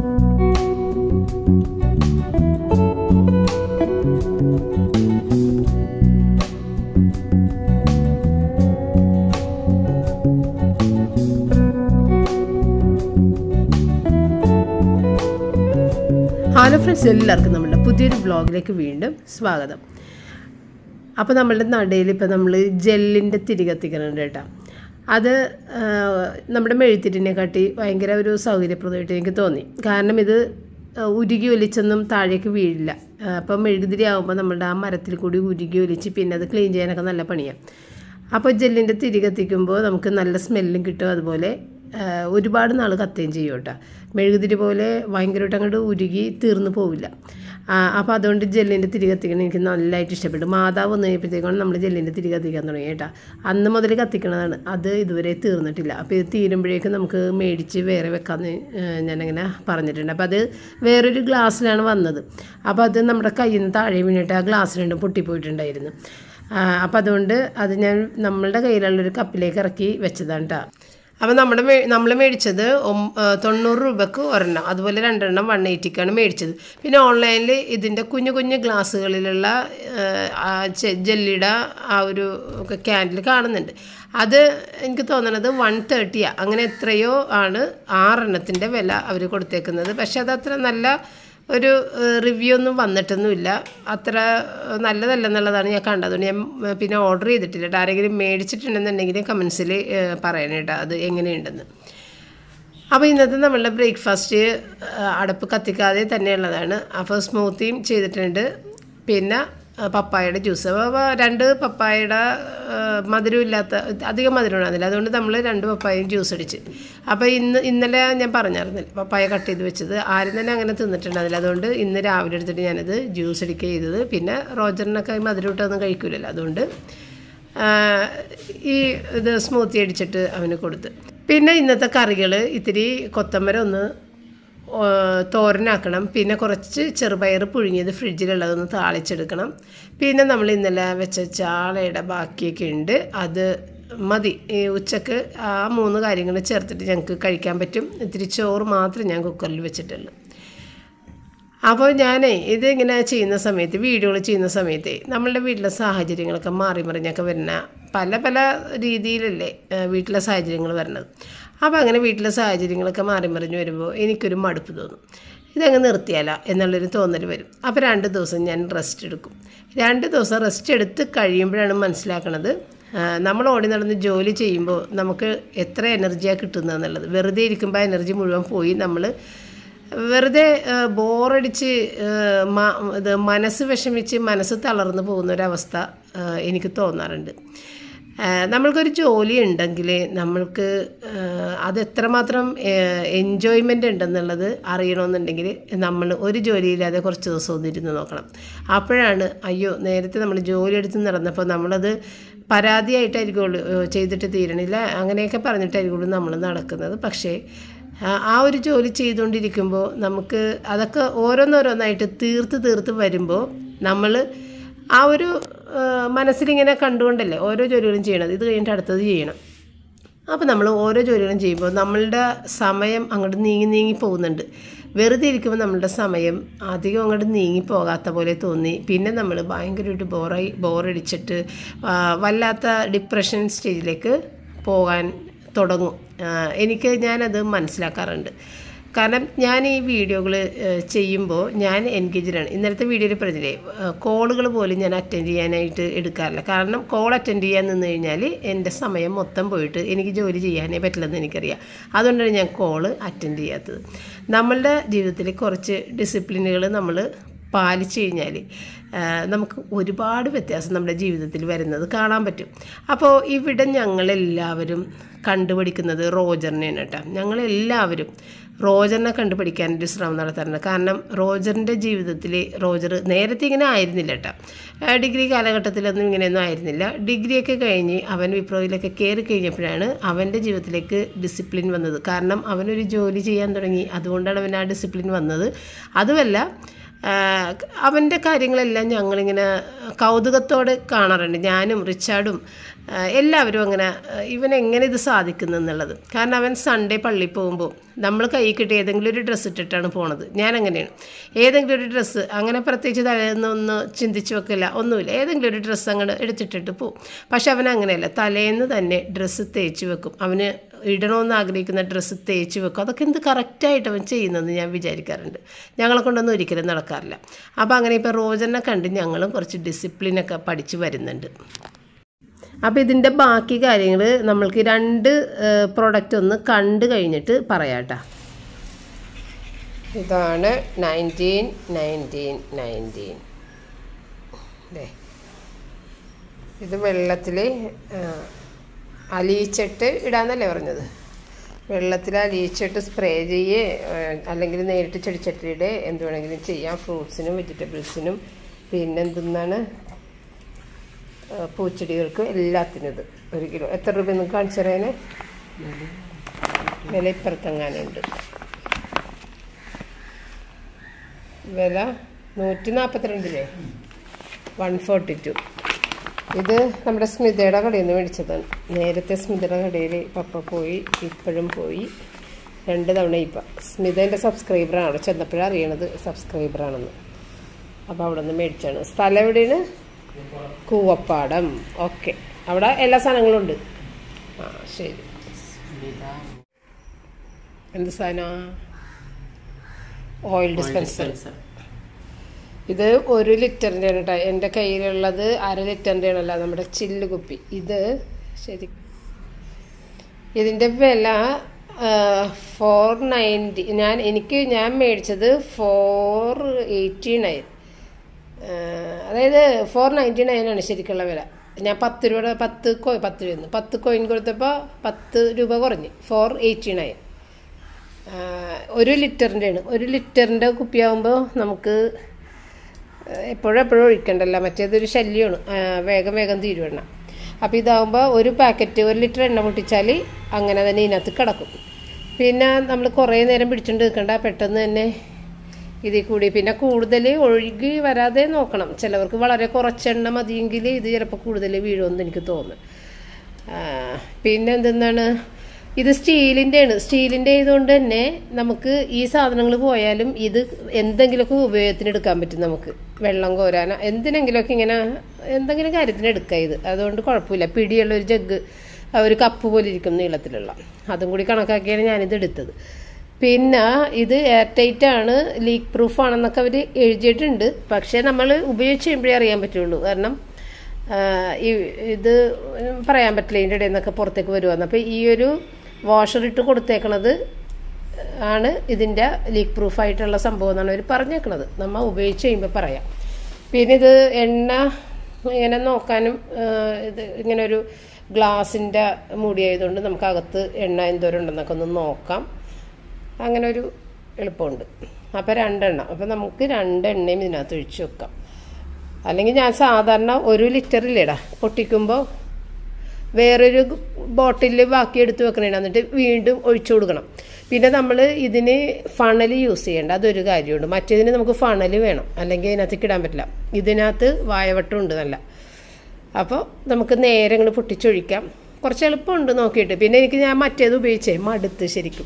Hello friends എല്ലാവർക്കും നമ്മുടെ പുതിയൊരു വ്ളോഗിലേക്ക് വീണ്ടും സ്വാഗതം അപ്പോൾ നമ്മളുടെ നടയിൽ ഇപ്പോൾ നമ്മൾ ജെല്ലിൻ്റെ തിരി കത്തിക്കുന്നുണ്ട് കേട്ടോ അത് ആ, നമ്മുടെ മെഴുത്തിരിനെ കാട്ടി ഭയങ്കര ഒരു സൗകര്യപ്രദമായിട്ട് എനിക്ക് തോന്നി കാരണം ഇത് ആ, ഉരുകി ഒലിച്ചൊന്നും താഴേക്ക് വീഴില്ല ആ, അപ്പം മെഴുകുതിരി ആകുമ്പോൾ നമ്മളുടെ ആ മരത്തിൽ കൂടി ഉരുകി ഒലിച്ച് പിന്നെ അത് ക്ലീൻ ചെയ്യാനൊക്കെ നല്ല പണിയാണ് അപ്പോൾ ജെല്ലിൻ്റെ തിരി കത്തിക്കുമ്പോൾ നമുക്ക് നല്ല സ്മെല്ലും കിട്ടും അതുപോലെ ആ, ഒരുപാട് നാൾ കത്തുകയും ചെയ്യും കേട്ടോ മെഴുകുതിരി പോലെ ഭയങ്കരമായിട്ട് അങ്ങോട്ട് ഉരുകി തീർന്നു പോവില്ല അപ്പോൾ അതുകൊണ്ട് ജെല്ലിൻ്റെ തിരി കത്തിക്കണം എനിക്ക് നല്ലതായിട്ട് ഇഷ്ടപ്പെട്ടു മാതാവ് വന്നു കഴിഞ്ഞപ്പോഴത്തേക്കാണ് നമ്മൾ ജെല്ലിൻ്റെ തിരി കത്തിക്കാൻ തുടങ്ങി കേട്ടോ അന്ന് മുതൽ കത്തിക്കണതാണ് അത് ഇതുവരെ തീർന്നിട്ടില്ല അപ്പോൾ ഇത് തീരുമ്പോഴേക്കും നമുക്ക് മേടിച്ച് വേറെ വെക്കാമെന്ന് ആ, ഞാനങ്ങനെ പറഞ്ഞിട്ടുണ്ട് അപ്പോൾ അത് വേറൊരു ഗ്ലാസ്സിലാണ് വന്നത് അപ്പോൾ അത് നമ്മുടെ കയ്യിൽ നിന്ന് താഴെ വീണിട്ട് ആ ഗ്ലാസ് രണ്ടും പൊട്ടിപ്പോയിട്ടുണ്ടായിരുന്നു അപ്പം അതുകൊണ്ട് അത് ഞാൻ നമ്മളുടെ കയ്യിലുള്ളൊരു കപ്പിലേക്ക് ഇറക്കി വെച്ചതാണ് കേട്ടോ അപ്പോൾ നമ്മുടെ മേ നമ്മൾ മേടിച്ചത് ഒം- ആ, തൊണ്ണൂറ് രൂപക്ക് ഒരെണ്ണം അതുപോലെ രണ്ടെണ്ണം വൺ എയ്റ്റിക്കാണ് മേടിച്ചത് പിന്നെ ഓൺലൈനിൽ ഇതിൻ്റെ കുഞ്ഞു കുഞ്ഞു ഗ്ലാസ്സുകളിലുള്ള ആ, ആ ചെ- ജെല്ലിയുടെ ആ ഒരു ക്യാൻഡിൽ കാണുന്നുണ്ട് അത് എനിക്ക് തോന്നണത് വൺ തേർട്ടിയാണ് അങ്ങനെ എത്രയോ ആണ് ആറെണ്ണത്തിൻ്റെ വില അവർ കൊടുത്തേക്കുന്നത് പക്ഷെ അത് അത്ര നല്ല ഒരു റിവ്യൂ ഒന്നും വന്നിട്ടൊന്നുമില്ല അത്ര ഏഹ്, നല്ലതല്ലെന്നുള്ളതാണ് ഞാൻ കണ്ടത് അതുകൊണ്ട് ഞാൻ ഏഹ്, പിന്നെ ഓർഡർ ചെയ്തിട്ടില്ല കേട്ടോ ആരെങ്കിലും മേടിച്ചിട്ടുണ്ടെന്നുണ്ടെങ്കിൽ കമൻസിൽ പറയണം കേട്ടോ അത് എങ്ങനെയുണ്ടെന്ന് അപ്പോൾ ഇന്നത്തെ നമ്മളുടെ ബ്രേക്ക്ഫാസ്റ്റ് അടപ്പ് കത്തിക്കാതെ തന്നെയുള്ളതാണ് അപ്പോൾ സ്മൂത്തിയും ചെയ്തിട്ടുണ്ട് പിന്നെ ആ, പപ്പായയുടെ ജ്യൂസ് അപ്പോൾ രണ്ട് പപ്പായയുടെ ആ, മധുരമില്ലാത്ത അധികം മധുരം ഉണ്ടാകുന്നില്ല അതുകൊണ്ട് നമ്മൾ രണ്ട് പപ്പായയും ജ്യൂസ് അടിച്ച് അപ്പോൾ ഇന്ന് ഇന്നലെ ഞാൻ പറഞ്ഞായിരുന്നില്ല പപ്പായ കട്ട് ചെയ്ത് വെച്ചത് ആരും തന്നെ അങ്ങനെ തിന്നിട്ടുണ്ടായിരുന്നില്ല അതുകൊണ്ട് ഇന്ന് രാവിലെ എടുത്തിട്ട് ഞാനത് ജ്യൂസ് അടിക്കുക ചെയ്തത് പിന്നെ റോജറിനൊക്കെ മധുരം ഇട്ടൊന്നും കഴിക്കില്ലല്ലോ അതുകൊണ്ട് ആ, ഈ ഇത് സ്മൂത്തി അടിച്ചിട്ട് അവന് കൊടുത്ത് പിന്നെ ഇന്നത്തെ കറികൾ ഇത്തിരി കൊത്തമ്പര ഒന്ന് ആ, തോരനാക്കണം പിന്നെ കുറച്ച് ചെറുപയർ പുഴുങ്ങിയത് ഫ്രിഡ്ജിലുള്ളതൊന്ന് താളിച്ചെടുക്കണം പിന്നെ നമ്മൾ ഇന്നലെ വെച്ച ചാളയുടെ ബാക്കിയൊക്കെ ഉണ്ട് അത് മതി ഈ ഉച്ചക്ക് ആ മൂന്ന് കാര്യങ്ങൾ ചേർത്തിട്ട് ഞങ്ങൾക്ക് കഴിക്കാൻ പറ്റും ഇത്തിരി ചോറ് മാത്രം ഞാൻ കുക്കറിൽ വെച്ചിട്ടുള്ളൂ അപ്പോൾ ഞാനേ ഇതിങ്ങനെ ചെയ്യുന്ന സമയത്ത് വീഡിയോകൾ ചെയ്യുന്ന സമയത്ത് നമ്മളുടെ വീട്ടിലെ സാഹചര്യങ്ങളൊക്കെ മാറി മറിഞ്ഞൊക്കെ വരുന്ന പല പല രീതിയിലല്ലേ ആ, വീട്ടിലെ സാഹചര്യങ്ങൾ വരുന്നത് അപ്പോൾ അങ്ങനെ വീട്ടിലെ സാഹചര്യങ്ങളൊക്കെ മാറി മറിഞ്ഞ് വരുമ്പോൾ എനിക്കൊരു മടുപ്പ് തോന്നും ഇതങ്ങ് നിർത്തിയാല എന്നുള്ളൊരു തോന്നൽ വരും അപ്പോൾ രണ്ട് ദിവസം ഞാൻ റെസ്റ്റ് എടുക്കും രണ്ട് ദിവസം റെസ്റ്റ് എടുത്ത് കഴിയുമ്പോഴാണ് മനസ്സിലാക്കണത് ആ, നമ്മൾ ഓടി നടന്ന് ജോലി ചെയ്യുമ്പോൾ നമുക്ക് എത്ര എനർജിയാണ് കിട്ടുന്നതെന്നുള്ളത് വെറുതെ ഇരിക്കുമ്പോൾ ആ എനർജി മുഴുവൻ പോയി നമ്മൾ വെറുതെ ആ, ബോറടിച്ച് ആ, മ- ഇത് മനസ്സ് വിഷമിച്ച് മനസ്സ് തളർന്നു പോകുന്ന ഒരവസ്ഥ ആ, എനിക്ക് തോന്നാറുണ്ട് ആ, നമ്മൾക്കൊരു ജോലി ഉണ്ടെങ്കിൽ നമ്മൾക്ക് ആ, അത് എത്രമാത്രം എൻജോയ്മെൻ്റ് ഉണ്ടെന്നുള്ളത് അറിയണമെന്നുണ്ടെങ്കിൽ നമ്മൾ ഒരു ജോലിയില്ലാതെ കുറച്ച് ദിവസം ഒന്ന് ഇരുന്ന് നോക്കണം അപ്പോഴാണ് അയ്യോ നേരത്തെ നമ്മൾ ജോലി എടുത്ത് നടന്നപ്പോൾ നമ്മളത് പരാതിയായിട്ടായിരിക്കുള്ളൂ ഏ, ചെയ്തിട്ട് തീരണില്ല അങ്ങനെയൊക്കെ പറഞ്ഞിട്ടായിരിക്കുള്ളൂ നമ്മൾ നടക്കുന്നത് പക്ഷേ ആ- ആ ഒരു ജോലി ചെയ്തുകൊണ്ടിരിക്കുമ്പോൾ നമുക്ക് അതൊക്കെ ഓരോന്നോരോന്നായിട്ട് തീർത്ത് തീർത്ത് വരുമ്പോൾ നമ്മൾ ആ ഒരു ആ, മനസ്സിലിങ്ങനെ കണ്ടുകൊണ്ടല്ലേ ഓരോ ജോലികളും ചെയ്യണത് ഇത് കഴിഞ്ഞിട്ട് അടുത്തത് ചെയ്യണം അപ്പോൾ നമ്മൾ ഓരോ ജോലികളും ചെയ്യുമ്പോൾ നമ്മളുടെ സമയം അങ്ങോട്ട് നീങ്ങി നീങ്ങി പോകുന്നുണ്ട് വെറുതെ ഇരിക്കുമ്പോൾ നമ്മളുടെ സമയം അധികം അങ്ങോട്ട് നീങ്ങി പോകാത്ത പോലെ തോന്നി പിന്നെ നമ്മൾ ഭയങ്കരമായിട്ട് ബോറായി ബോറടിച്ചിട്ട് ആ, വല്ലാത്ത ഡിപ്രഷൻ സ്റ്റേജിലേക്ക് പോകാൻ തുടങ്ങും ആ, എനിക്ക് ഞാനത് മനസ്സിലാക്കാറുണ്ട് കാരണം ഞാൻ ഈ വീഡിയോകൾ ചെയ്യുമ്പോൾ ഞാൻ എൻഗേജഡാണ് ഇന്നലത്തെ വീഡിയോയിൽ പറഞ്ഞില്ലേ കോളുകൾ പോലും ഞാൻ അറ്റൻഡ് ചെയ്യാനായിട്ട് എടുക്കാറില്ല കാരണം കോൾ അറ്റൻഡ് ചെയ്യാൻ നിന്ന് കഴിഞ്ഞാൽ എൻ്റെ സമയം മൊത്തം പോയിട്ട് എനിക്ക് ജോലി ചെയ്യാനേ പറ്റില്ലെന്ന് എനിക്കറിയാം അതുകൊണ്ടാണ് ഞാൻ കോള് അറ്റൻഡ് ചെയ്യാത്തത് നമ്മളുടെ ജീവിതത്തിൽ കുറച്ച് ഡിസിപ്ലിനുകൾ നമ്മൾ പാലിച്ചു കഴിഞ്ഞാൽ നമുക്ക് ഒരുപാട് വ്യത്യാസം നമ്മുടെ ജീവിതത്തിൽ വരുന്നത് കാണാൻ പറ്റും അപ്പോൾ ഇവിടെ ഞങ്ങളെല്ലാവരും കണ്ടുപിടിക്കുന്നത് റോജറിനെയാണ് കേട്ടോ ഞങ്ങളെല്ലാവരും റോജറിനെ കണ്ടുപിടിക്കാനൊരു ശ്രമം നടത്താറുണ്ട് കാരണം റോജറിൻ്റെ ജീവിതത്തിൽ റോജർ നേരത്തെ ഇങ്ങനെ ആയിരുന്നില്ല കേട്ടോ ആ, ഡിഗ്രി കാലഘട്ടത്തിലൊന്നും ഇങ്ങനെയൊന്നും ആയിരുന്നില്ല ഡിഗ്രിയൊക്കെ കഴിഞ്ഞ് അവൻ വിപ്രോയിലൊക്കെ കയറി കഴിഞ്ഞപ്പോഴാണ് അവൻ്റെ ജീവിതത്തിലേക്ക് ഡിസിപ്ലിൻ വന്നത് കാരണം അവനൊരു ജോലി ചെയ്യാൻ തുടങ്ങി അതുകൊണ്ടാണ് അവൻ ആ ഡിസിപ്ലിൻ വന്നത് അതുമല്ല അവൻ്റെ കാര്യങ്ങളെല്ലാം ഞങ്ങളിങ്ങനെ കൗതുകത്തോടെ കാണാറുണ്ട് ഞാനും റിച്ചാർഡും ആ, എല്ലാവരും അങ്ങനെ ആ, ഇവൻ എങ്ങനെ ഇത് സാധിക്കുന്നു എന്നുള്ളത് കാരണം അവൻ സൺഡേ പള്ളിയിൽ പോകുമ്പോൾ നമ്മൾ കൈ കിട്ടി ഏതെങ്കിലും ഒരു ഡ്രസ്സ് ഇട്ടിട്ടാണ് പോണത് ഞാൻ അങ്ങനെയാണ് ഏതെങ്കിലും ഒരു ഡ്രസ്സ് അങ്ങനെ പ്രത്യേകിച്ച് തലേന്ന് ഒന്ന് ചിന്തിച്ച് വെക്കില്ല ഒന്നുമില്ല ഏതെങ്കിലും ഒരു ഡ്രസ്സ് അങ്ങോട്ട് എടുത്തിട്ടിട്ട് പോകും പക്ഷെ അവൻ അങ്ങനെയല്ല തലേന്ന് തന്നെ ഡ്രസ്സ് തേച്ച് വെക്കും അവന് ഇടണമെന്ന് ആഗ്രഹിക്കുന്ന ഡ്രസ്സ് തേച്ച് വെക്കും അതൊക്കെ എന്ത് കറക്റ്റായിട്ട് അവൻ ചെയ്യുന്നതെന്ന് ഞാൻ വിചാരിക്കാറുണ്ട് ഞങ്ങളെ കൊണ്ടൊന്നും ഒരിക്കലും നടക്കാറില്ല അപ്പോൾ അങ്ങനെ ഇപ്പോൾ റോജനെ കണ്ട് ഞങ്ങളും കുറച്ച് ഡിസിപ്ലിനൊക്കെ പഠിച്ച് വരുന്നുണ്ട് അപ്പോൾ ഇതിൻ്റെ ബാക്കി കാര്യങ്ങൾ നമ്മൾക്ക് രണ്ട് പ്രൊഡക്റ്റ് ഒന്ന് കണ്ടു കഴിഞ്ഞിട്ട് പറയാട്ടാ ഇതാണ് നയൻറ്റീൻ നയൻറ്റീൻ നയൻറ്റീൻ അല്ലേ ഇത് വെള്ളത്തിൽ അലിയിച്ചിട്ട് ഇടാന്നല്ലേ പറഞ്ഞത് വെള്ളത്തിൽ അലിയിച്ചിട്ട് സ്പ്രേ ചെയ്യേ അല്ലെങ്കിൽ നേരിട്ട് ചെടിച്ചട്ടിയുടെ എന്ത് വേണമെങ്കിലും ചെയ്യാം ഫ്രൂട്ട്സിനും വെജിറ്റബിൾസിനും പിന്നെ എന്തെന്നാണ് ആ, പൂച്ചെടികൾക്ക് എല്ലാത്തിനും ഇത് ഒരു കിലോ എത്ര രൂപ നിങ്ങൾക്ക് കാണിച്ചു തരാനെ വില ഇപ്പുറത്തെങ്ങാനുണ്ട് വില നൂറ്റി നാൽപ്പത്തിരണ്ടില്ലേ വൺ ഫോർട്ടി ടു ഇത് നമ്മുടെ സ്മിതയുടെ കടയിൽ നിന്ന് മേടിച്ചതാണ് നേരത്തെ സ്മിതയുടെ കടയിൽ പപ്പ പോയി ഇപ്പോഴും പോയി രണ്ട് തവണ ഇപ്പം സ്മിതേൻ്റെ സബ്സ്ക്രൈബറാണ് അവിടെ ചെന്നപ്പോഴാണ് അറിയണത് സബ്സ്ക്രൈബറാണെന്ന് അപ്പോൾ അവിടെ നിന്ന് മേടിച്ചാണ് സ്ഥലം എവിടെയാണ് കൂവപ്പാടം ഓക്കെ അവിടെ എല്ലാ സാധനങ്ങളും ഉണ്ട് ആ ശരി എന്ത് സാധനം ഓയിൽ ഡിസ്പെൻസർ ഇത് ഒരു ലിറ്ററിൻ്റെ ആണ് കേട്ടോ എൻ്റെ കയ്യിലുള്ളത് അര ലിറ്ററിൻ്റെ ആണല്ല നമ്മുടെ ചില്ല് കുപ്പി ഇത് ശരി ഇതിൻ്റെ വില ഫോർ നയൻറ്റി ഞാൻ എനിക്ക് ഞാൻ മേടിച്ചത് ഫോർ എയ്റ്റി നയൻ അതായത് ഫോർ നയൻറ്റി നയനാണ് ശരിക്കുള്ള വില ഞാൻ പത്ത് രൂപയുടെ പത്ത് കോ പത്ത് രൂപ പത്ത് കോയിൻ കൊടുത്തപ്പോൾ പത്ത് രൂപ കുറഞ്ഞ് ഫോർ എയ്റ്റി നയൻ ഒരു ലിറ്ററിൻ്റെ ആണ് ഒരു ലിറ്ററിൻ്റെ കുപ്പിയാകുമ്പോൾ നമുക്ക് എപ്പോഴും എപ്പോഴും ഒഴിക്കണ്ടല്ല മറ്റേതൊരു ശല്യമാണ് ആ, വേഗം വേഗം തീരുവെണ്ണ അപ്പോൾ ഇതാകുമ്പോൾ ഒരു പാക്കറ്റ് ഒരു ലിറ്റർ എണ്ണ പൊട്ടിച്ചാൽ അങ്ങനെ തന്നെ ഇതിനകത്ത് കിടക്കും പിന്നെ നമ്മൾ കുറേ നേരം പിടിച്ചുകൊണ്ട് നിൽക്കണ്ട പെട്ടെന്ന് തന്നെ ഇതിൽ കൂടി പിന്നെ കൂടുതൽ ഒഴുകി വരാതെ നോക്കണം ചിലവർക്ക് വളരെ കുറച്ചെണ്ണ മതിയെങ്കിൽ ഇത് ചിലപ്പോൾ കൂടുതൽ വീഴുമെന്ന് എനിക്ക് തോന്നുന്നു ആ, പിന്നെ എന്തെന്നാണ് ഇത് സ്റ്റീലിൻ്റെ ആണ് സ്റ്റീലിൻ്റെ ആയതുകൊണ്ട് തന്നെ നമുക്ക് ഈ സാധനങ്ങൾ പോയാലും ഇത് എന്തെങ്കിലുമൊക്കെ ഉപയോഗത്തിന് എടുക്കാൻ പറ്റും നമുക്ക് വെള്ളം കോരാനോ എന്തിനെങ്കിലുമൊക്കെ ഇങ്ങനെ എന്തെങ്കിലും കാര്യത്തിന് എടുക്കാം ഇത് അതുകൊണ്ട് കുഴപ്പമില്ല പിടിയുള്ള ഒരു ജഗ് ഒരു കപ്പ് പോലെ ഇരിക്കും നീളത്തിലുള്ള അതും കൂടി കണക്കാക്കിയാണ് ഞാനിത് എടുത്തത് പിന്നെ ഇത് എയർ ടൈറ്റ് ആണ് ലീക്ക് പ്രൂഫ് ആണെന്നൊക്കെ അവർ എഴുതിയിട്ടുണ്ട് പക്ഷേ നമ്മൾ ഉപയോഗിച്ച് കഴിയുമ്പോഴേ അറിയാൻ പറ്റുള്ളൂ കാരണം ആ, ഈ ഇത് പറയാൻ പറ്റില്ല ഇതിൻ്റെ ഇടയിൽ നിന്നൊക്കെ പുറത്തേക്ക് വരുവാന്ന് അപ്പോൾ ഈ ഒരു വാഷർ ഇട്ട് കൊടുത്തേക്കണത് ആണ് ഇതിൻ്റെ ലീക്ക് പ്രൂഫ് ആയിട്ടുള്ള സംഭവം എന്നാണ് അവർ പറഞ്ഞേക്കണത് നമ്മൾ ഉപയോഗിച്ച് കഴിയുമ്പോൾ പറയാം പിന്നെ ഇത് എണ്ണ ഇങ്ങനെ നോക്കാനും ആ, ഇത് ഇങ്ങനെ ഒരു ഗ്ലാസിൻ്റെ മൂടിയായതുകൊണ്ട് നമുക്ക് അകത്ത് എണ്ണ എന്തോരം ഉണ്ടെന്നൊക്കെ ഒന്ന് നോക്കാം അങ്ങനെ ഒരു എളുപ്പമുണ്ട് അപ്പോൾ രണ്ടെണ്ണം അപ്പോൾ നമുക്ക് രണ്ടെണ്ണയും ഇതിനകത്ത് ഒഴിച്ച് വെക്കാം അല്ലെങ്കിൽ ഞാൻ സാധാരണ ഒരു ലിറ്ററില്ലേടാ പൊട്ടിക്കുമ്പോൾ വേറൊരു ബോട്ടിലിൽ ബാക്കി എടുത്ത് വെക്കണേ എന്നിട്ട് വീണ്ടും ഒഴിച്ചു കൊടുക്കണം പിന്നെ നമ്മൾ ഇതിന് ഫണൽ യൂസ് ചെയ്യേണ്ട അതൊരു കാര്യമുണ്ട് മറ്റേതിന് നമുക്ക് ഫണൽ വേണം അല്ലെങ്കിൽ ഇതിനകത്തേക്ക് ഇടാൻ പറ്റില്ല ഇതിനകത്ത് വായവട്ടം ഉണ്ട് നല്ല അപ്പോൾ നമുക്ക് നേരെ ഇങ്ങോട്ട് പൊട്ടിച്ചൊഴിക്കാം കുറച്ച് എളുപ്പമുണ്ട് നോക്കിയിട്ട് പിന്നെ എനിക്ക് ഞാൻ മറ്റേത് ഉപയോഗിച്ചേ മടുത്ത് ശരിക്കും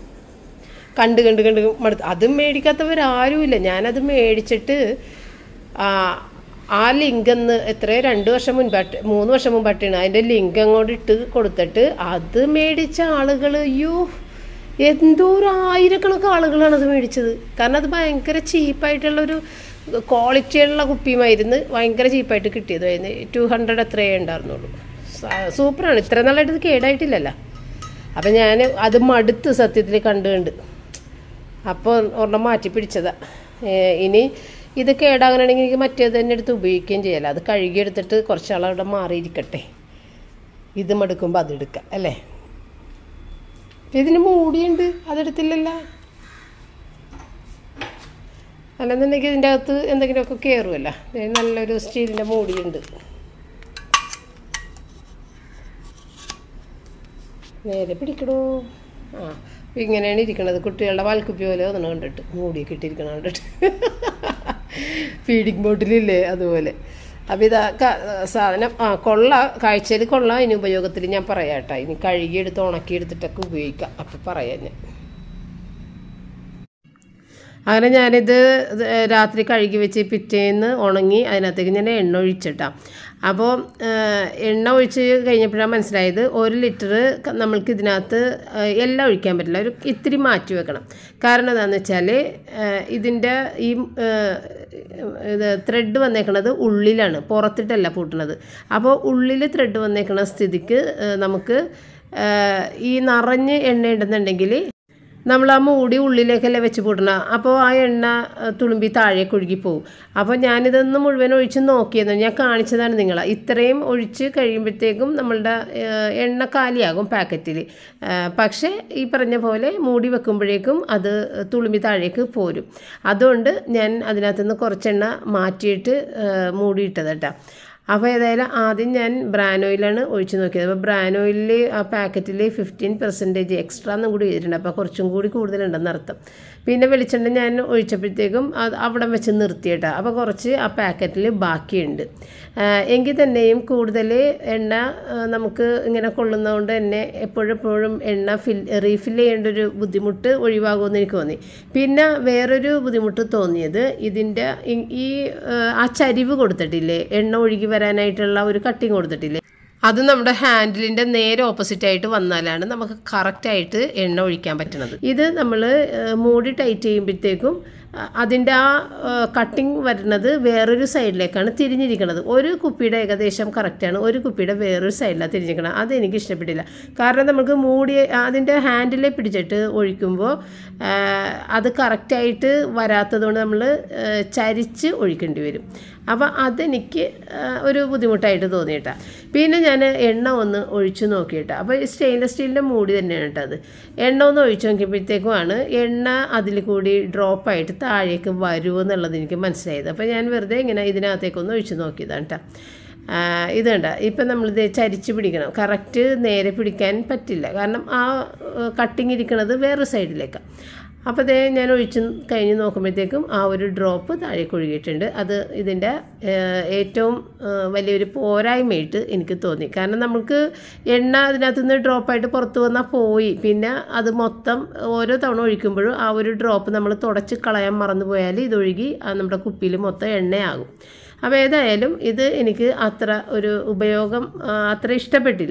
കണ്ട് കണ്ട് കണ്ട് മടുത്ത് അതും മേടിക്കാത്തവരാരുമില്ല ഞാനത് മേടിച്ചിട്ട് ആ ആ ലിങ്ക് എന്ന് എത്രയോ രണ്ട് വർഷം മുൻപാട്ട് മൂന്ന് വർഷം മുമ്പാട്ടാണ് അതിൻ്റെ ലിങ്ക് അങ്ങോട്ട് ഇട്ട് കൊടുത്തിട്ട് അത് മേടിച്ച ആളുകൾ അയ്യോ എന്തോ ഒരു ആയിരക്കണക്ക് ആളുകളാണ് അത് മേടിച്ചത് കാരണം അത് ഭയങ്കര ചീപ്പായിട്ടുള്ളൊരു ക്വാളിറ്റിയുള്ള കുപ്പിയുമായിരുന്നു ഭയങ്കര ചീപ്പായിട്ട് കിട്ടിയതായിരുന്നു ടു ഹൺഡ്രഡ് എത്രയേ ഉണ്ടായിരുന്നുള്ളൂ സ- സൂപ്പറാണ് ഇത്ര നാളായിട്ട് ഇത് കേടായിട്ടില്ലല്ലോ അപ്പം ഞാൻ അത് മടുത്ത് സത്യത്തിൽ കണ്ട് കണ്ട് അപ്പോൾ ഒരെണ്ണം മാറ്റി പിടിച്ചതാ ഏ, ഇനി ഇത് കേടാകണമെങ്കിൽ എനിക്ക് മറ്റേത് തന്നെ എടുത്ത് ഉപയോഗിക്കുകയും ചെയ്യാലോ അത് കഴുകിയെടുത്തിട്ട് കുറച്ചാൾ അവിടെ മാറിയിരിക്കട്ടെ ഇത് മടുക്കുമ്പോൾ അതെടുക്കാം അല്ലേ ഇതിന് മൂടിയുണ്ട് അതെടുത്തില്ലല്ലോ അല്ലെന്നുണ്ടെങ്കിൽ ഇതിൻ്റെ അകത്ത് എന്തെങ്കിലുമൊക്കെ കയറുമല്ലോ ദേ നല്ലൊരു സ്റ്റീലിൻ്റെ മൂടിയുണ്ട് നേരെ പിടിക്കണോ ആ ഇങ്ങനെയാണ് ഇരിക്കണത് കുട്ടികളുടെ വാൽക്കുപ്പി പോലെ തോന്നണം കണ്ടിട്ട് മൂടിയൊക്കെ ഇട്ടിരിക്കണം കണ്ടിട്ട് ഫീഡിങ് ബോട്ടിലില്ലേ അതുപോലെ അപ്പം ഇതാ ക- സാധനം ആ കൊള്ള കാഴ്ചയിൽ കൊള്ളാം ഇനി ഉപയോഗത്തിൽ ഞാൻ പറയാം കേട്ടോ ഇനി കഴുകിയെടുത്ത് ഉണക്കിയെടുത്തിട്ടൊക്കെ ഉപയോഗിക്കാം അപ്പം പറയാം ഞാൻ അങ്ങനെ ഞാനിത് ഇത് രാത്രി കഴുകി വെച്ച് പിറ്റേന്ന് ഉണങ്ങി അതിനകത്തേക്ക് ഞാൻ എണ്ണ ഒഴിച്ചിട്ടാ അപ്പോൾ എണ്ണ ഒഴിച്ച് കഴിഞ്ഞപ്പോഴാണ് മനസ്സിലായത് ഒരു ലിറ്റർ നമ്മൾക്ക് ഇതിനകത്ത് ആ, എല്ലാം ഒഴിക്കാൻ പറ്റില്ല ഒരു ഇത്തിരി മാറ്റി വെക്കണം കാരണം എന്താണെന്ന് വെച്ചാൽ ഇതിൻ്റെ ഈ ആ, ഇത് ത്രെഡ് വന്നേക്കണത് ഉള്ളിലാണ് പുറത്തിട്ടല്ല പൂട്ടണത് അപ്പോൾ ഉള്ളിൽ ത്രെഡ് വന്നേക്കണ സ്ഥിതിക്ക് ആ, നമുക്ക് ആ, ഈ നിറഞ്ഞ് എണ്ണ ഉണ്ടെന്നുണ്ടെങ്കിൽ നമ്മൾ ആ മൂടി ഉള്ളിലേക്കല്ലേ വെച്ച് പൂട്ടണം അപ്പോൾ ആ എണ്ണ അഹ്, തുളുമ്പി താഴേക്ക് ഒഴുകി പോകും അപ്പോൾ ഞാനിതൊന്ന് മുഴുവൻ ഒഴിച്ച് നോക്കിയെന്ന് ഞാൻ കാണിച്ചതാണ് നിങ്ങളെ ഇത്രയും ഒഴിച്ച് കഴിയുമ്പോഴത്തേക്കും നമ്മളുടെ ഏഹ്, എണ്ണ കാലിയാകും പാക്കറ്റിൽ പക്ഷേ ഈ പറഞ്ഞ പോലെ മൂടി വെക്കുമ്പോഴേക്കും അത് തുളുമ്പി താഴേക്ക് പോരും അതുകൊണ്ട് ഞാൻ അതിനകത്തുനിന്ന് കുറച്ചെണ്ണ മാറ്റിയിട്ട് ഏഹ്, മൂടിയിട്ടത് കേട്ടോ അപ്പോൾ ഏതായാലും ആദ്യം ഞാൻ ബ്രാൻ ഓയിലാണ് ഒഴിച്ച് നോക്കിയത് അപ്പോൾ ബ്രാൻ ഓയിലിൽ ആ പാക്കറ്റിൽ ഫിഫ്റ്റീൻ പെർസെൻറ്റേജ് എക്സ്ട്രാ എന്നും കൂടി ചെയ്തിട്ടുണ്ട് അപ്പോൾ കുറച്ചും കൂടി കൂടുതലുണ്ടെന്ന് അർത്ഥം പിന്നെ വെളിച്ചെണ്ണ ഞാൻ ഒഴിച്ചപ്പോഴത്തേക്കും അത് അവിടെ വെച്ച് നിർത്തിയിട്ടാ അപ്പോൾ കുറച്ച് ആ പാക്കറ്റിൽ ബാക്കിയുണ്ട് ആ, എങ്കിൽ തന്നെയും കൂടുതൽ എണ്ണ ആ, നമുക്ക് ഇങ്ങനെ കൊള്ളുന്നതുകൊണ്ട് തന്നെ എപ്പോഴെപ്പോഴും എണ്ണ ഫിൽ റീഫിൽ ചെയ്യേണ്ട ഒരു ബുദ്ധിമുട്ട് ഒഴിവാകുമെന്ന് എനിക്ക് തോന്നി പിന്നെ വേറൊരു ബുദ്ധിമുട്ട് തോന്നിയത് ഇതിൻ്റെ ഈ- ഈ ആ, ആ ചരിവ് കൊടുത്തിട്ടില്ലേ എണ്ണ ഒഴുകി വരാനായിട്ടുള്ള ഒരു കട്ടിങ് കൊടുത്തിട്ടില്ലേ അത് നമ്മുടെ ഹാൻഡിലിൻ്റെ നേരെ ഓപ്പോസിറ്റ് ആയിട്ട് വന്നാലാണ് നമുക്ക് കറക്റ്റായിട്ട് എണ്ണ ഒഴിക്കാൻ പറ്റുന്നത് ഇത് നമ്മൾ മൂടി ടൈറ്റ് ചെയ്യുമ്പോഴത്തേക്കും അതിൻ്റെ ആ കട്ടിങ് വരുന്നത് വേറൊരു സൈഡിലേക്കാണ് തിരിഞ്ഞിരിക്കുന്നത് ഒരു കുപ്പിയുടെ ഏകദേശം കറക്റ്റാണ് ഒരു കുപ്പിയുടെ വേറൊരു സൈഡിലാണ് തിരിഞ്ഞിരിക്കണം അത് എനിക്ക് ഇഷ്ടപ്പെട്ടില്ല കാരണം നമുക്ക് മൂടി അതിൻ്റെ ഹാൻഡിലെ പിടിച്ചിട്ട് ഒഴിക്കുമ്പോൾ ആ, അത് കറക്റ്റായിട്ട് വരാത്തതുകൊണ്ട് നമ്മൾ ചരിച്ച് ഒഴിക്കേണ്ടി വരും അപ്പോൾ അതെനിക്ക് ആ, ഒരു ബുദ്ധിമുട്ടായിട്ട് തോന്നിയിട്ടാ പിന്നെ ഞാൻ എണ്ണ ഒന്ന് ഒഴിച്ചു നോക്കിയിട്ടാ അപ്പോൾ ഈ സ്റ്റെയിൻലെസ് സ്റ്റീലിൻ്റെ മൂടി തന്നെയാണ് കേട്ടോ അത് എണ്ണ ഒന്ന് ഒഴിച്ചു നോക്കിയപ്പോഴത്തേക്കുമാണ് എണ്ണ അതിൽ കൂടി ഡ്രോപ്പായിട്ട് താഴേക്ക് വരുമെന്നുള്ളത് എനിക്ക് മനസ്സിലായത് അപ്പോൾ ഞാൻ വെറുതെ ഇങ്ങനെ ഇതിനകത്തേക്കൊന്ന് ഒഴിച്ചു നോക്കിയതാണ് കേട്ടോ ആ, ഇത് കണ്ട ഇപ്പം നമ്മളിത് ചരിച്ച് പിടിക്കണം കറക്റ്റ് നേരെ പിടിക്കാൻ പറ്റില്ല കാരണം ആ കട്ടിങ് ഇരിക്കുന്നത് വേറെ സൈഡിലേക്കാണ് അപ്പോൾ അതേ ഞാൻ ഒഴിച്ച് കഴിഞ്ഞ് നോക്കുമ്പോഴത്തേക്കും ആ ഒരു ഡ്രോപ്പ് താഴേക്ക് ഒഴുകിയിട്ടുണ്ട് അത് ഇതിൻ്റെ ഏഹ്, ഏറ്റവും ഏഹ്, വലിയൊരു പോരായ്മയായിട്ട് എനിക്ക് തോന്നി കാരണം നമുക്ക് എണ്ണ അതിനകത്ത് നിന്ന് ഡ്രോപ്പായിട്ട് പുറത്ത് വന്നാൽ പോയി പിന്നെ അത് മൊത്തം ഓരോ തവണ ഒഴിക്കുമ്പോഴും ആ ഒരു ഡ്രോപ്പ് നമ്മൾ തുടച്ച് കളയാൻ മറന്നു പോയാൽ ഇതൊഴുകി ആ നമ്മുടെ കുപ്പിയിൽ മൊത്തം എണ്ണയാകും അപ്പോൾ ഏതായാലും ഇത് എനിക്ക് അത്ര ഒരു ഉപയോഗം ആ, അത്ര ഇഷ്ടപ്പെട്ടില്ല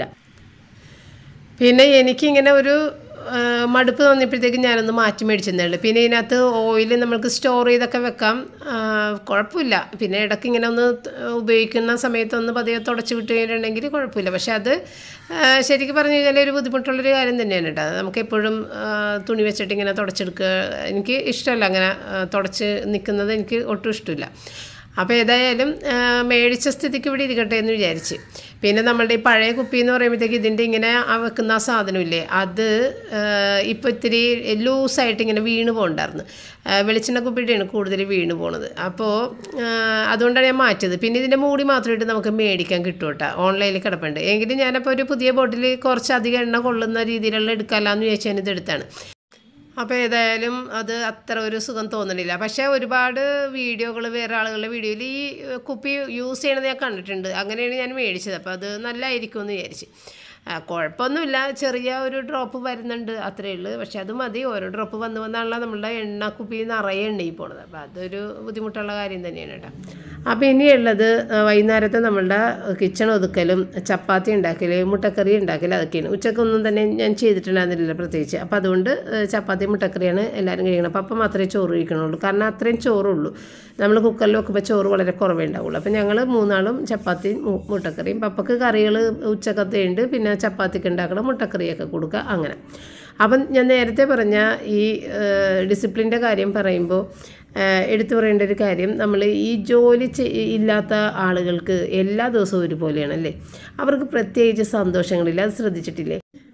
പിന്നെ എനിക്കിങ്ങനെ ഒരു ആ, മടുപ്പ് തോന്നിയപ്പോഴത്തേക്ക് ഞാനൊന്ന് മാറ്റി മേടിച്ചെന്നേ ഉള്ളൂ പിന്നെ ഇതിനകത്ത് ഓയിൽ നമ്മൾക്ക് സ്റ്റോർ ചെയ്തൊക്കെ വെക്കാം ആ, കുഴപ്പമില്ല പിന്നെ ഇടയ്ക്ക് ഇങ്ങനെ ഒന്ന് ത- ഉപയോഗിക്കുന്ന സമയത്ത് ഒന്ന് പതിയെ തുടച്ച് വിട്ട് കഴിഞ്ഞിട്ടുണ്ടെങ്കിൽ കുഴപ്പമില്ല പക്ഷെ അത് ആ, ശരിക്കും പറഞ്ഞു കഴിഞ്ഞാൽ ഒരു ബുദ്ധിമുട്ടുള്ളൊരു കാര്യം തന്നെയാണ് കേട്ടോ നമുക്ക് എപ്പോഴും ആ, തുണി വെച്ചിട്ട് ഇങ്ങനെ തുടച്ചെടുക്കുക എനിക്ക് ഇഷ്ടമല്ല അങ്ങനെ ആ, തുടച്ച് നിൽക്കുന്നത് എനിക്ക് ഒട്ടും ഇഷ്ടമില്ല അപ്പോൾ ഏതായാലും ആ, മേടിച്ച സ്ഥിതിക്ക് ഇവിടെ ഇരിക്കട്ടെ എന്ന് വിചാരിച്ച് പിന്നെ നമ്മളുടെ ഈ പഴയ കുപ്പി എന്ന് പറയുമ്പോഴത്തേക്ക് ഇതിൻ്റെ ഇങ്ങനെ ആ വെക്കുന്ന ആ സാധനമില്ലേ അത് ഇപ്പോൾ ഇത്തിരി ലൂസായിട്ട് ഇങ്ങനെ വീണ് പോകണ്ടായിരുന്നു വെളിച്ചെണ്ണ കുപ്പിയുടെയാണ് കൂടുതൽ വീണ് പോണത് അപ്പോൾ അതുകൊണ്ടാണ് ഞാൻ മാറ്റിയത് പിന്നെ ഇതിൻ്റെ മൂടി മാത്രമായിട്ട് നമുക്ക് മേടിക്കാൻ കിട്ടും കേട്ടോ ഓൺലൈനിൽ കിടപ്പുണ്ട് എങ്കിലും ഞാനപ്പോൾ ഒരു പുതിയ ബോട്ടിൽ കുറച്ചധികം എണ്ണ കൊള്ളുന്ന രീതിയിലുള്ള എടുക്കാമല്ലാന്ന് ചോദിച്ചാൽ ഞാൻ ഇത് എടുത്താണ് അപ്പോൾ ഏതായാലും അത് അത്ര ഒരു സുഖം തോന്നണില്ല പക്ഷേ ഒരുപാട് വീഡിയോകൾ വേറെ ആളുകളുടെ വീഡിയോയിൽ ഈ കുപ്പി യൂസ് ചെയ്യണത് ഞാൻ കണ്ടിട്ടുണ്ട് അങ്ങനെയാണ് ഞാൻ മേടിച്ചത് അപ്പോൾ അത് നല്ലതായിരിക്കും എന്ന് വിചാരിച്ച് ആ, കുഴപ്പമൊന്നുമില്ല ചെറിയ ഒരു ഡ്രോപ്പ് വരുന്നുണ്ട് അത്രയേ ഉള്ളൂ പക്ഷെ അത് മതി ഓരോ ഡ്രോപ്പ് വന്ന് വന്നാണല്ലോ നമ്മളുടെ എണ്ണ കുപ്പി നിറയെ എണ്ണയിൽ പോണത് അപ്പോൾ അതൊരു ബുദ്ധിമുട്ടുള്ള കാര്യം തന്നെയാണ് കേട്ടോ അപ്പോൾ ഇനിയുള്ളത് ആ, വൈകുന്നേരത്തെ നമ്മളുടെ കിച്ചൺ ഒതുക്കലും ചപ്പാത്തി ഉണ്ടാക്കൽ മുട്ടക്കറി ഉണ്ടാക്കൽ അതൊക്കെയാണ് ഉച്ചക്കൊന്നും തന്നെ ഞാൻ ചെയ്തിട്ടുണ്ടായിരുന്നില്ല പ്രത്യേകിച്ച് അപ്പോൾ അതുകൊണ്ട് ആ, ചപ്പാത്തി മുട്ടക്കറിയാണ് എല്ലാവരും കഴിക്കണം പപ്പ മാത്രമേ ചോറ് കഴിക്കണുള്ളൂ കാരണം അത്രയും ചോറുള്ളൂ നമ്മൾ കുക്കറിൽ വെക്കുമ്പോൾ ചോറ് വളരെ കുറവേ ഉണ്ടാവുള്ളൂ അപ്പോൾ ഞങ്ങൾ മൂന്നാളും ചപ്പാത്തിയും മു- മുട്ടക്കറിയും പപ്പക്ക് കറികൾ ഉച്ചക്കത്തെ ഉണ്ട് പിന്നെ ചപ്പാത്തിക്ക് ഉണ്ടാക്കണം മുട്ടക്കറിയൊക്കെ കൊടുക്കുക അങ്ങനെ അപ്പം ഞാൻ നേരത്തെ പറഞ്ഞ ഈ ഡിസിപ്ലിൻ്റെ കാര്യം പറയുമ്പോൾ എടുത്തു പറയേണ്ട ഒരു കാര്യം നമ്മൾ ഈ ജോലി ചെയ്- ഇല്ലാത്ത ആളുകൾക്ക് എല്ലാ ദിവസവും ഒരുപോലെയാണ് അല്ലേ അവർക്ക് പ്രത്യേകിച്ച് സന്തോഷങ്ങളില്ല അത് ശ്രദ്ധിച്ചിട്ടില്ലേ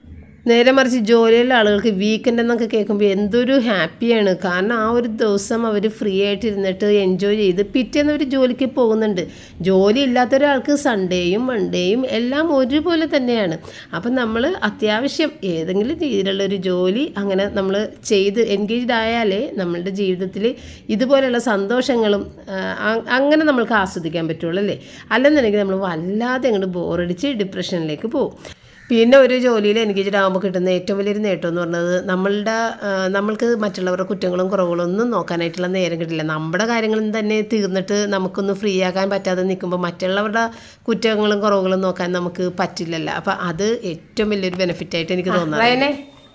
നേരെ മറിച്ച് ജോലിയുള്ള ആളുകൾക്ക് വീക്കെൻഡ് എന്നൊക്കെ കേൾക്കുമ്പോൾ എന്തൊരു ഹാപ്പിയാണ് കാരണം ആ ഒരു ദിവസം അവർ ഫ്രീ ആയിട്ട് ഇരുന്നിട്ട് എൻജോയ് ചെയ്ത് പിറ്റേന്ന് അവർ ജോലിക്ക് പോകുന്നുണ്ട് ജോലി ഇല്ലാത്ത ഒരാൾക്ക് സൺഡേയും മൺഡേയും എല്ലാം ഒരുപോലെ തന്നെയാണ് അപ്പം നമ്മൾ അത്യാവശ്യം ഏതെങ്കിലും രീതിയിലുള്ള ഒരു ജോലി അങ്ങനെ നമ്മൾ ചെയ്ത് എൻഗേജ്ഡ് ആയാലേ നമ്മളുടെ ജീവിതത്തിൽ ഇതുപോലെയുള്ള സന്തോഷങ്ങളും ആ, അ- അങ്ങനെ നമ്മൾക്ക് ആസ്വദിക്കാൻ പറ്റുള്ളൂ അല്ലേ അല്ലെന്നുണ്ടെങ്കിൽ നമ്മൾ വല്ലാതെ അങ്ങോട്ട് ബോറടിച്ച് ഡിപ്രഷനിലേക്ക് പോകും പിന്നെ ഒരു ജോലിയിൽ എൻഗേജ്ഡ് ആകുമ്പോൾ കിട്ടുന്ന ഏറ്റവും വലിയൊരു നേട്ടം എന്ന് പറഞ്ഞത് നമ്മളുടെ ആ, നമ്മൾക്ക് മറ്റുള്ളവരുടെ കുറ്റങ്ങളും കുറവുകളും ഒന്നും നോക്കാനായിട്ടുള്ള നേരം കിട്ടില്ല നമ്മുടെ കാര്യങ്ങളും തന്നെ തീർന്നിട്ട് നമുക്കൊന്ന് ഫ്രീ ആക്കാൻ പറ്റാതെ നിൽക്കുമ്പോൾ മറ്റുള്ളവരുടെ കുറ്റങ്ങളും കുറവുകളും നോക്കാൻ നമുക്ക് പറ്റില്ലല്ലോ അപ്പം അത് ഏറ്റവും വലിയൊരു ബെനിഫിറ്റ് ആയിട്ട് എനിക്ക് തോന്നുന്നത്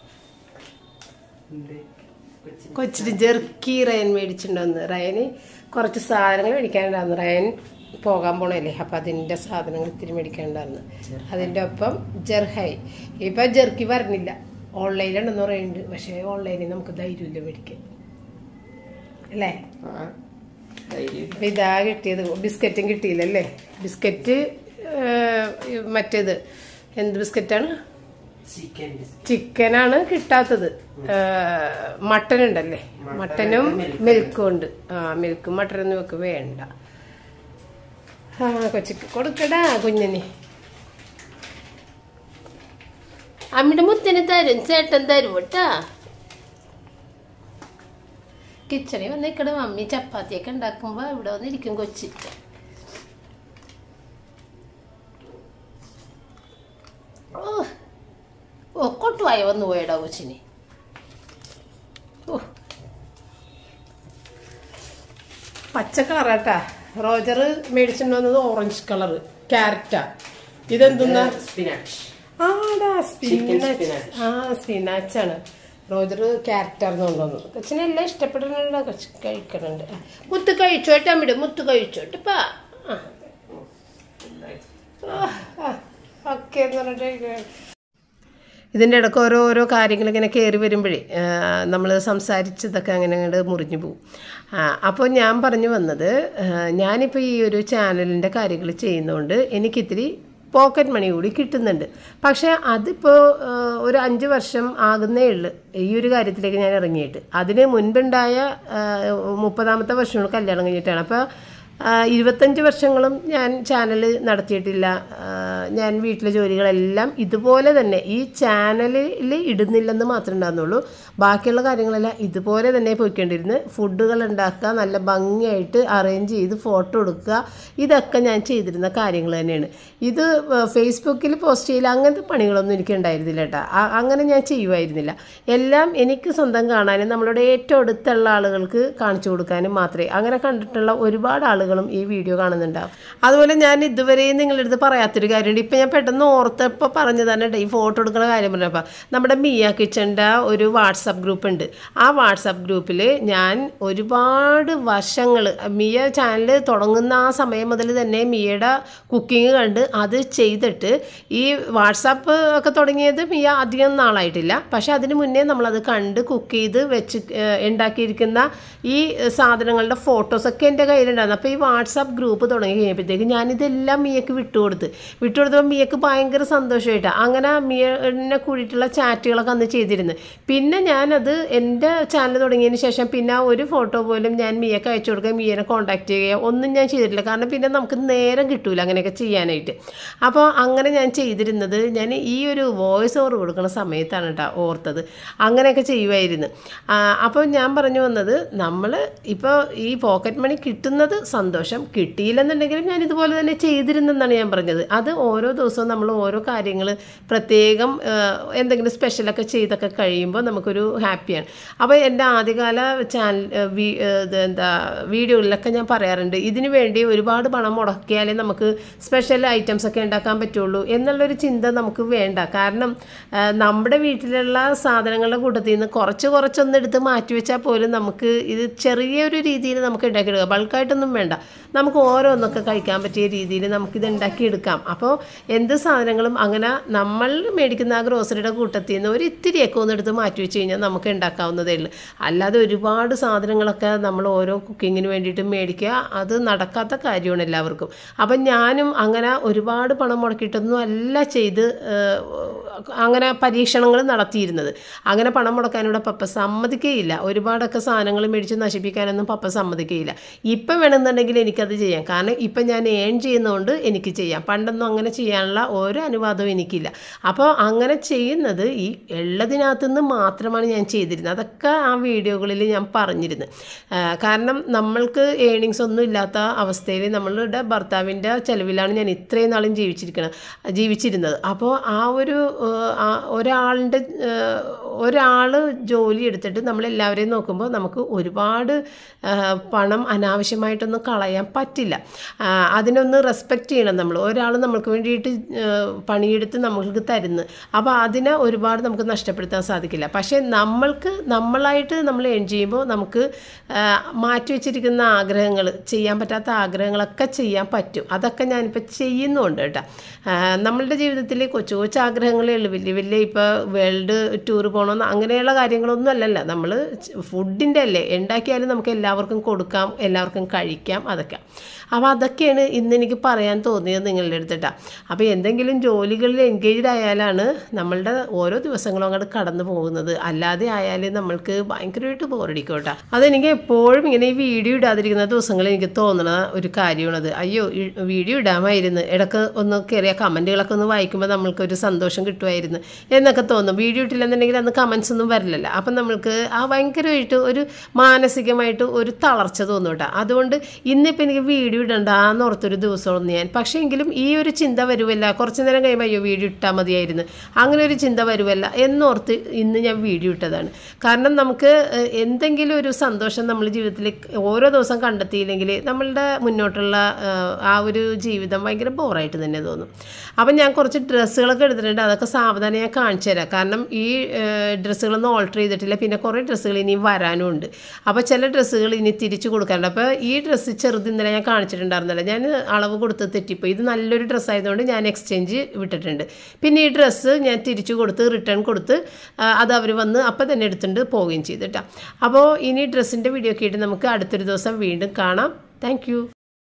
കൊച്ചിന് ജെർക്കി റയൻ മേടിച്ചിട്ടുണ്ടെന്ന് റയന് കുറച്ച് സാധനങ്ങൾ മേടിക്കാനുണ്ടായിരുന്നു റയൻ പോകാൻ പോണല്ലേ അപ്പം അതിൻ്റെ സാധനങ്ങൾ ഇത്തിരി മേടിക്കാനുണ്ടായിരുന്നു അതിൻ്റെ ഒപ്പം ജെർഹൈ ഇപ്പം ജെർക്കി വരണില്ല ഓൺലൈനിലുണ്ടെന്ന് പറയുന്നുണ്ട് പക്ഷേ ഓൺലൈനിൽ നമുക്ക് ധൈര്യമില്ല മേടിക്കാൻ അല്ലേ അപ്പം ഇതാ കിട്ടിയത് ബിസ്ക്കറ്റും കിട്ടിയില്ലല്ലേ ബിസ്ക്കറ്റ് ഏഹ്, മറ്റേത് എന്ത് ബിസ്ക്കറ്റാണ് ചിക്കൻ ചിക്കനാണ് കിട്ടാത്തത് മട്ടൻ ഉണ്ടല്ലേ മട്ടനും മിൽക്കും ഉണ്ട് ആ മിൽക്കും മട്ടനൊന്നും ഇവക്ക് വേണ്ട ആ കൊച്ചിക്ക് കൊടുക്കടാ കുഞ്ഞിന് അമ്മിയുടെ മുത്തിന് തരും ചേട്ടൻ തരും കേട്ടാ കിച്ചണിൽ വന്നിക്കട മമ്മി ചപ്പാത്തിയൊക്കെ ഉണ്ടാക്കുമ്പോ ഇവിടെ വന്നിരിക്കും കൊച്ചി ഓ ഓ കൊട്ടുവായ വന്നു പോയടാ കൊച്ചിന് ഓ പച്ച കളറാട്ടാ റോജർ മേടിച്ചിട്ട് വന്നത് ഓറഞ്ച് കളറ് ക്യാരറ്റാ ഇതെന്തുന്നാ സ്പിനാച്ച് ആടാ Chicken സ്പിനാച്ച് spinach. ആ സ്പിനാച്ച് ആണ് റോജർ ക്യാരറ്റാർന്ന് കൊണ്ടുവന്നത് കൊച്ചിനെ എല്ലാം ഇഷ്ടപ്പെടുന്നുണ്ടോ കൊച്ചു കഴിക്കണുണ്ട് ആ, മുത്ത് കഴിച്ചോട്ടെ അമ്മിട് മുത്ത് കഴിച്ചോട്ടെ പാ ഓക്കെ എന്ന് പറഞ്ഞിട്ട് ഇതിൻ്റെ ഇടയ്ക്ക് ഓരോ ഓരോ കാര്യങ്ങൾ ഇങ്ങനെ കയറി വരുമ്പോഴേ നമ്മൾ സംസാരിച്ചതൊക്കെ അങ്ങനെ അങ്ങോട്ട് മുറിഞ്ഞു പോകും അപ്പോൾ ഞാൻ പറഞ്ഞു വന്നത് ആ, ഞാനിപ്പോൾ ഈ ഒരു ചാനലിൻ്റെ കാര്യങ്ങൾ ചെയ്യുന്നതുകൊണ്ട് എനിക്കിത്തിരി പോക്കറ്റ് മണി കൂടി കിട്ടുന്നുണ്ട് പക്ഷേ അതിപ്പോൾ ആ, ഒരു അഞ്ച് വർഷം ആകുന്നേ ഉള്ളൂ ഈ ഒരു കാര്യത്തിലേക്ക് ഞാൻ ഇറങ്ങിയിട്ട് അതിന് മുൻപുണ്ടായ ആ, മുപ്പതാമത്തെ വർഷങ്ങൾ കല്യാണം കഴിഞ്ഞിട്ടാണ് അപ്പോൾ ആ, ഇരുപത്തഞ്ച് വർഷങ്ങളും ഞാൻ ചാനൽ നടത്തിയിട്ടില്ല ആ, ഞാൻ വീട്ടിലെ ജോലികളെല്ലാം ഇതുപോലെ തന്നെ ഈ ചാനലിൽ ഇടുന്നില്ലെന്ന് മാത്രമേ ഉണ്ടാകുന്നുള്ളൂ ബാക്കിയുള്ള കാര്യങ്ങളെല്ലാം ഇതുപോലെ തന്നെ പോയിക്കൊണ്ടിരുന്ന് ഫുഡുകൾ ഉണ്ടാക്കുക നല്ല ഭംഗിയായിട്ട് അറേഞ്ച് ചെയ്ത് ഫോട്ടോ എടുക്കുക ഇതൊക്കെ ഞാൻ ചെയ്തിരുന്ന കാര്യങ്ങൾ തന്നെയാണ് ഇത് ഫേസ്ബുക്കിൽ പോസ്റ്റ് ചെയ്യില്ല അങ്ങനത്തെ പണികളൊന്നും എനിക്ക് ഉണ്ടായിരുന്നില്ല കേട്ടോ ആ- അങ്ങനെ ഞാൻ ചെയ്യുമായിരുന്നില്ല എല്ലാം എനിക്ക് സ്വന്തം കാണാനും നമ്മളുടെ ഏറ്റവും അടുത്തുള്ള ആളുകൾക്ക് കാണിച്ചു കൊടുക്കാനും മാത്രമേ അങ്ങനെ കണ്ടിട്ടുള്ള ഒരുപാട് ആളുകളും ഈ വീഡിയോ കാണുന്നുണ്ടാവും അതുപോലെ ഞാൻ ഇതുവരെയും നിങ്ങളുടെ അടുത്ത് പറയാത്തൊരു കാര്യമുണ്ട് ഇപ്പം ഞാൻ പെട്ടെന്ന് ഓർത്തപ്പോൾ പറഞ്ഞു തന്നെ ഈ ഫോട്ടോ എടുക്കുന്ന കാര്യം പറഞ്ഞപ്പോൾ നമ്മുടെ മിയ കിച്ചൻ്റെ ഒരു വാട്സപ്പ് ഗ്രൂപ്പ് ഉണ്ട് ആ വാട്സപ്പ് ഗ്രൂപ്പിൽ ഞാൻ ഒരുപാട് വർഷങ്ങൾ മിയ ചാനൽ തുടങ്ങുന്ന ആ സമയം മുതൽ തന്നെ മിയയുടെ കുക്കിംഗ് കണ്ട് അത് ചെയ്തിട്ട് ഈ വാട്സാപ്പ് ഒക്കെ തുടങ്ങിയത് മിയ അധികം നാളായിട്ടില്ല പക്ഷെ അതിന് മുന്നേ നമ്മളത് കണ്ട് കുക്ക് ചെയ്ത് വെച്ച് ഏഹ് ഉണ്ടാക്കിയിരിക്കുന്ന ഈ സാധനങ്ങളുടെ ഫോട്ടോസൊക്കെ എൻ്റെ കയ്യിലുണ്ടായിരുന്നു അപ്പോൾ ഈ വാട്സാപ്പ് ഗ്രൂപ്പ് തുടങ്ങി കഴിഞ്ഞപ്പോഴത്തേക്ക് ഞാനിതെല്ലാം മിയക്ക് വിട്ടുകൊടുത്ത് വിട്ടുകൊടുത്തപ്പോൾ മിയക്ക് ഭയങ്കര സന്തോഷമായിട്ടാണ് അങ്ങനെ മിയനെ കൂടിയിട്ടുള്ള ചാറ്റുകളൊക്കെ അന്ന് ചെയ്തിരുന്നു പിന്നെ ഞാനത് എൻ്റെ ചാനൽ തുടങ്ങിയതിന് ശേഷം പിന്നെ ആ ഒരു ഫോട്ടോ പോലും ഞാൻ മിയക്ക് അയച്ചു കൊടുക്കുക മിയനെ കോൺടാക്ട് ചെയ്യുക ഒന്നും ഞാൻ ചെയ്തിട്ടില്ല കാരണം പിന്നെ നമുക്ക് നേരം കിട്ടൂല അങ്ങനെയൊക്കെ ചെയ്യാനായിട്ട് അപ്പോൾ അങ്ങനെ ഞാൻ ചെയ്തിരുന്നത് ഞാൻ ഈ ഒരു വോയിസ് ഓവർ കൊടുക്കുന്ന സമയത്താണ് കേട്ടോ ഓർത്തത് അങ്ങനെയൊക്കെ ചെയ്യുമായിരുന്നു ആ, അപ്പോൾ ഞാൻ പറഞ്ഞു വന്നത് നമ്മൾ ഇപ്പോൾ ഈ പോക്കറ്റ് മണി കിട്ടുന്നത് സന്തോഷം കിട്ടിയില്ലെന്നുണ്ടെങ്കിലും ഞാൻ ഇതുപോലെ തന്നെ ചെയ്തിരുന്നെന്നാണ് ഞാൻ പറഞ്ഞത് അത് ഓരോ ദിവസവും നമ്മൾ ഓരോ കാര്യങ്ങൾ പ്രത്യേകം ആ, എന്തെങ്കിലും സ്പെഷ്യലൊക്കെ ചെയ്തൊക്കെ കഴിയുമ്പോൾ നമുക്കൊരു ഹാപ്പിയാണ് അപ്പോൾ എൻ്റെ ആദ്യകാല ചാനൽ ഇത് എന്താ വീഡിയോകളിലൊക്കെ ഞാൻ പറയാറുണ്ട് ഇതിനു വേണ്ടി ഒരുപാട് പണം മുടക്കിയാലേ നമുക്ക് സ്പെഷ്യൽ ഐറ്റംസ് ഒക്കെ ഉണ്ടാക്കാൻ പറ്റുള്ളൂ എന്നുള്ളൊരു ചിന്ത നമുക്ക് വേണ്ട കാരണം ആ, നമ്മുടെ വീട്ടിലുള്ള സാധനങ്ങളുടെ കൂട്ടത്തിൽ നിന്ന് കുറച്ച് കുറച്ചൊന്ന് എടുത്ത് മാറ്റി വെച്ചാൽ പോലും നമുക്ക് ഇത് ചെറിയൊരു രീതിയിൽ നമുക്ക് ഉണ്ടാക്കിയെടുക്കാം ബൾക്കായിട്ടൊന്നും വേണ്ട നമുക്ക് ഓരോന്നൊക്കെ കഴിക്കാൻ പറ്റിയ രീതിയിൽ നമുക്കിത് ഉണ്ടാക്കിയെടുക്കാം അപ്പോൾ എന്ത് സാധനങ്ങളും അങ്ങനെ നമ്മൾ മേടിക്കുന്ന ആ ഗ്രോസറിയുടെ കൂട്ടത്തിൽ നിന്ന് ഒരു ഇത്തിരിയൊക്കെ ഒന്ന് എടുത്ത് മാറ്റി വെച്ച് കഴിഞ്ഞാൽ നമുക്ക് ഉണ്ടാക്കാവുന്നതേ ഉള്ളൂ അല്ലാതെ ഒരുപാട് സാധനങ്ങളൊക്കെ നമ്മൾ ഓരോ കുക്കിങ്ങിന് വേണ്ടിയിട്ട് മേടിക്കുക അത് നടക്കാത്ത കാര്യമാണ് എല്ലാവർക്കും അപ്പം ഞാനും അങ്ങനെ ഒരുപാട് പണം മുടക്കിയിട്ടൊന്നും അല്ല ചെയ്ത് ഏഹ്, അങ്ങനെ പരീക്ഷണങ്ങൾ നടത്തിയിരുന്നത് അങ്ങനെ പണം മുടക്കാനിവിടെ പപ്പ സമ്മതിക്കുകയില്ല ഒരുപാടൊക്കെ സാധനങ്ങൾ മേടിച്ച് നശിപ്പിക്കാനൊന്നും പപ്പ സമ്മതിക്കുകയില്ല ഇപ്പം വേണമെന്നുണ്ടെങ്കിൽ എനിക്കത് ചെയ്യാം കാരണം ഇപ്പം ഞാൻ ഏൺ ചെയ്യുന്നതുകൊണ്ട് എനിക്ക് ചെയ്യാം പണ്ടൊന്നും അങ്ങനെ ചെയ്യാനുള്ള ഒരു അനുവാദവും എനിക്കില്ല അപ്പോൾ അങ്ങനെ ചെയ്യുന്നത് ഈ ഉള്ളതിനകത്ത് നിന്ന് മാത്രമാണ് ഞാൻ ചെയ്തിരുന്നത് അതൊക്കെ ആ വീഡിയോകളിൽ ഞാൻ പറഞ്ഞിരുന്നു ആ, കാരണം നമ്മൾക്ക് ഏണിങ്സ് ഒന്നും ഇല്ലാത്ത അവസ്ഥയിൽ നമ്മളുടെ ഭർത്താവിൻ്റെ ചെലവിലാണ് ഞാൻ ഇത്രയും നാളും ജീവിച്ചിരിക്കണം ജീവിച്ചിരുന്നത് അപ്പോൾ ആ ഒരു ഏഹ്, ആ ഒരാളുടെ ഒരാൾ ജോലി എടുത്തിട്ട് നമ്മളെല്ലാവരെയും നോക്കുമ്പോൾ നമുക്ക് ഒരുപാട് ഏഹ്, പണം അനാവശ്യമായിട്ടൊന്നും കളയാൻ പറ്റില്ല ആ, അതിനൊന്ന് റെസ്പെക്റ്റ് ചെയ്യണം നമ്മൾ ഒരാൾ നമ്മൾക്ക് വേണ്ടിയിട്ട് ഏഹ്, പണിയെടുത്ത് നമ്മൾക്ക് തരുന്നു അപ്പോൾ അതിനെ ഒരുപാട് നമുക്ക് നഷ്ടപ്പെടുത്താൻ സാധിക്കില്ല പക്ഷേ നമ്മൾക്ക് നമ്മളായിട്ട് നമ്മൾ ഏൺ ചെയ്യുമ്പോൾ നമുക്ക് ആ, മാറ്റി വെച്ചിരിക്കുന്ന ആഗ്രഹങ്ങൾ ചെയ്യാൻ പറ്റാത്ത ആഗ്രഹങ്ങളൊക്കെ ചെയ്യാൻ പറ്റും അതൊക്കെ ഞാനിപ്പോൾ ചെയ്യുന്നുണ്ട് കേട്ടോ ആ, നമ്മളുടെ ജീവിതത്തിൽ കൊച്ചു കൊച്ചു ആഗ്രഹങ്ങളേ ഉള്ളൂ വലിയ വലിയ ഇപ്പോൾ വേൾഡ് ടൂർ പോകണമെന്ന് അങ്ങനെയുള്ള കാര്യങ്ങളൊന്നും അല്ലല്ലോ നമ്മൾ ഫുഡിൻ്റെ അല്ലേ ഉണ്ടാക്കിയാലും നമുക്ക് എല്ലാവർക്കും കൊടുക്കാം എല്ലാവർക്കും കഴിക്കാം അതൊക്കെ അപ്പോൾ അതൊക്കെയാണ് ഇന്ന് എനിക്ക് പറയാൻ തോന്നിയത് നിങ്ങളുടെ അടുത്തിട്ടാ അപ്പോൾ എന്തെങ്കിലും ജോലികളിൽ എൻഗേജ്ഡ് ആയാലാണ് നമ്മളുടെ ഓരോ ദിവസങ്ങളും അങ്ങോട്ട് കടന്നു പോകുന്നത് അല്ലാതെ ആയാൽ നമ്മൾക്ക് ഭയങ്കരമായിട്ട് ബോറടിക്കും കേട്ടോ അതെനിക്ക് എപ്പോഴും ഇങ്ങനെ ഈ വീഡിയോ ഇടാതിരിക്കുന്ന ദിവസങ്ങളിൽ എനിക്ക് തോന്നുന്ന ഒരു കാര്യമാണത് അയ്യോ ഈ വീഡിയോ ഇടാമായിരുന്നു ഇടയ്ക്ക് ഒന്ന് കയറിയ കമൻറ്റുകളൊക്കെ ഒന്ന് വായിക്കുമ്പോൾ നമ്മൾക്കൊരു സന്തോഷം കിട്ടുമായിരുന്നു എന്നൊക്കെ തോന്നും വീഡിയോ ഇട്ടില്ലെന്നുണ്ടെങ്കിൽ അന്ന് കമൻസ് ഒന്നും വരില്ലല്ലോ അപ്പം നമ്മൾക്ക് ആ ഭയങ്കരമായിട്ട് ഒരു മാനസികമായിട്ട് ഒരു തളർച്ച തോന്നും കേട്ടോ അതുകൊണ്ട് ഇന്നിപ്പോൾ എനിക്ക് വീഡിയോ ഇടണ്ടെന്ന് ഓർത്തൊരു ദിവസമൊന്നും ഞാൻ പക്ഷേ എങ്കിലും ഈ ഒരു ചിന്ത വരുമല്ല കുറച്ച് നേരം കഴിയുമ്പോൾ അയ്യോ വീഡിയോ ഇട്ടാൽ മതിയായിരുന്നു അങ്ങനെ ഒരു ചിന്ത വരുമല്ല എന്നോർത്ത് ഇന്ന് ഞാൻ വീഡിയോ ഇട്ടതാണ് കാരണം നമുക്ക് ഏഹ്, എന്തെങ്കിലും ഒരു സന്തോഷം നമ്മൾ ജീവിതത്തിൽ ഓരോ ദിവസം കണ്ടെത്തിയില്ലെങ്കിൽ നമ്മളുടെ മുന്നോട്ടുള്ള ഏഹ്, ആ ഒരു ജീവിതം ഭയങ്കര ബോറായിട്ട് തന്നെ തോന്നും അപ്പം ഞാൻ കുറച്ച് ഡ്രസ്സുകളൊക്കെ എടുത്തിട്ടുണ്ട് അതൊക്കെ സാവധാനം ഞാൻ കാണിച്ചു തരാം കാരണം ഈ ഏഹ്, ഡ്രസ്സുകളൊന്നും ഓൾട്ടർ ചെയ്തിട്ടില്ല പിന്നെ കുറേ ഡ്രസ്സുകൾ ഇനി വരാനും ഉണ്ട് അപ്പോൾ ചില ഡ്രസ്സുകൾ ഇനി തിരിച്ചു കൊടുക്കാനുണ്ട് അപ്പോൾ ഈ ഡ്രസ്സ് ചെറുത് ഇന്നലെ ഞാൻ കാണിച്ചിട്ടുണ്ടായിരുന്നല്ലോ ഞാൻ അളവ് കൊടുത്ത് തെറ്റിപ്പോയി ഇത് നല്ലൊരു ഡ്രസ്സ് ആയതുകൊണ്ട് ഞാൻ എക്സ്ചേഞ്ച് വിട്ടിട്ടുണ്ട് പിന്നെ ഈ ഡ്രസ്സ് ഞാൻ തിരിച്ചു കൊടുത്ത് റിട്ടേൺ കൊടുത്ത് ആ, അത് അവർ വന്ന് അപ്പം തന്നെ എടുത്തുകൊണ്ട് പോവുകയും ചെയ്തിട്ടാ അപ്പോൾ ഇനി ഡ്രസ്സിൻ്റെ വീഡിയോ ഒക്കെ ആയിട്ട് നമുക്ക് അടുത്തൊരു ദിവസം വീണ്ടും കാണാം താങ്ക്